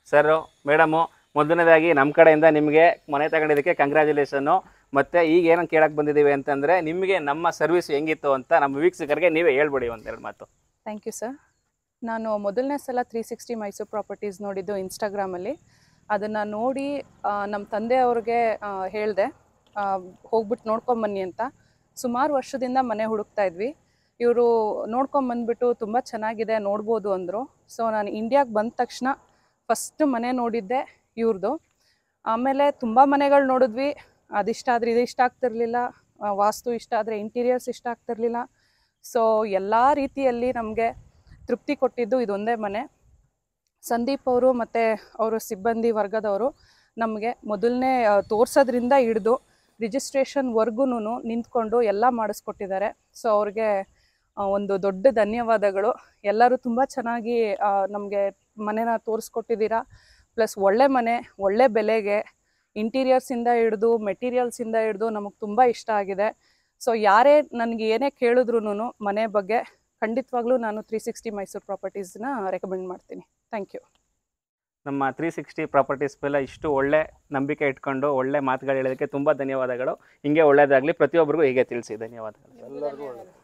sir madam ಮೊದಲನೇದಾಗಿ ನಮ್ಮ ಕಡೆಯಿಂದ ನಿಮಗೆ ಮನೆ ತಗೊಂಡಿದ್ದಕ್ಕೆ ಕಂಗ್ರ್ಯಾಚುಲೇಷನ್ನು ಮತ್ತು ಈಗ ಏನಂತ ಕೇಳಕ್ಕೆ ಬಂದಿದ್ದೀವಿ ಅಂತಂದರೆ ನಿಮಗೆ ನಮ್ಮ ಸರ್ವಿಸ್ ಹೆಂಗಿತ್ತು ಅಂತ ನಮ್ಮ ವೀಕ್ಷಕರಿಗೆ ನೀವೇ ಹೇಳ್ಬಿಡಿ ಒಂದೆರಡು ಮಾತು ಥ್ಯಾಂಕ್ ಯು ಸರ್ ನಾನು ಮೊದಲನೇ ಸಲ ತ್ರೀ ಸಿಕ್ಸ್ಟಿ ಮೈಸೂರು ಪ್ರಾಪರ್ಟೀಸ್ ನೋಡಿದ್ದು ಇನ್ಸ್ಟಾಗ್ರಾಮಲ್ಲಿ ಅದನ್ನು ನೋಡಿ ಆ, ನಮ್ಮ ತಂದೆಯವ್ರಿಗೆ ಹೇಳಿದೆ ಹೋಗ್ಬಿಟ್ಟು ನೋಡ್ಕೊಂಬನ್ನಿ ಅಂತ ಸುಮಾರು ವರ್ಷದಿಂದ ಮನೆ ಹುಡುಕ್ತಾ ಇದ್ವಿ ಇವರು ನೋಡ್ಕೊಂಬಂದ್ಬಿಟ್ಟು ತುಂಬ ಚೆನ್ನಾಗಿದೆ ನೋಡ್ಬೋದು ಅಂದರು ಸೊ ನಾನು ಇಂಡಿಯಾಗೆ ಬಂದ ತಕ್ಷಣ ಫಸ್ಟ್ ಮನೆ ನೋಡಿದ್ದೆ ಇವ್ರದ್ದು ಆಮೇಲೆ ತುಂಬ ಮನೆಗಳು ನೋಡಿದ್ವಿ ಅದಿಷ್ಟ ಆದರೆ ಇದು ಇಷ್ಟ ಆಗ್ತಿರ್ಲಿಲ್ಲ ಆ, ವಾಸ್ತು ಇಷ್ಟ ಆದರೆ ಇಂಟೀರಿಯರ್ಸ್ ಇಷ್ಟ ಆಗ್ತಿರ್ಲಿಲ್ಲ ಸೊ ಎಲ್ಲ ರೀತಿಯಲ್ಲಿ ನಮಗೆ ತೃಪ್ತಿ ಕೊಟ್ಟಿದ್ದು ಇದೊಂದೇ ಮನೆ ಸಂದೀಪ್ ಅವರು ಮತ್ತು ಅವರ ಸಿಬ್ಬಂದಿ ವರ್ಗದವರು ನಮಗೆ ಮೊದಲನೇ ತೋರ್ಸೋದ್ರಿಂದ ಹಿಡಿದು ರಿಜಿಸ್ಟ್ರೇಷನ್ವರೆಗೂ ನಿಂತ್ಕೊಂಡು ಎಲ್ಲ ಮಾಡಿಸ್ಕೊಟ್ಟಿದ್ದಾರೆ ಸೊ ಅವ್ರಿಗೆ ಆ, ಒಂದು ದೊಡ್ಡ ಧನ್ಯವಾದಗಳು ಎಲ್ಲರೂ ತುಂಬ ಚೆನ್ನಾಗಿ ನಮಗೆ ಮನೆನ ತೋರಿಸ್ಕೊಟ್ಟಿದ್ದೀರಾ ಪ್ಲಸ್ ಒಳ್ಳೆ ಮನೆ ಒಳ್ಳೆ ಬೆಲೆಗೆ ಇಂಟೀರಿಯರ್ಸಿಂದ ಹಿಡಿದು ಮೆಟೀರಿಯಲ್ಸಿಂದ ಹಿಡಿದು ನಮಗೆ ತುಂಬ ಇಷ್ಟ ಆಗಿದೆ ಸೊ ಯಾರೇ ನನಗೆ ಏನೇ ಕೇಳಿದ್ರು ಮನೆ ಬಗ್ಗೆ ಖಂಡಿತವಾಗ್ಲೂ ನಾನು ತ್ರೀ ಸಿಕ್ಸ್ಟಿ ಮೈಸೂರು ಪ್ರಾಪರ್ಟೀಸ್ನ ರೆಕಮೆಂಡ್ ಮಾಡ್ತೀನಿ ಥ್ಯಾಂಕ್ ಯು ನಮ್ಮ ತ್ರೀ ಸಿಕ್ಸ್ಟಿ ಪ್ರಾಪರ್ಟೀಸ್ ಮೇಲೆ ಇಷ್ಟು ಒಳ್ಳೆ ನಂಬಿಕೆ ಇಟ್ಕೊಂಡು ಒಳ್ಳೆ ಮಾತುಗಳು ಹೇಳೋದಕ್ಕೆ ತುಂಬ ಧನ್ಯವಾದಗಳು ಹಿಂಗೆ ಒಳ್ಳೇದಾಗಲಿ ಪ್ರತಿಯೊಬ್ಬರಿಗೂ ಹೀಗೆ ತಿಳಿಸಿ ಧನ್ಯವಾದಗಳು ಎಲ್ಲರಿಗೂ ಒಳ್ಳೆಯದು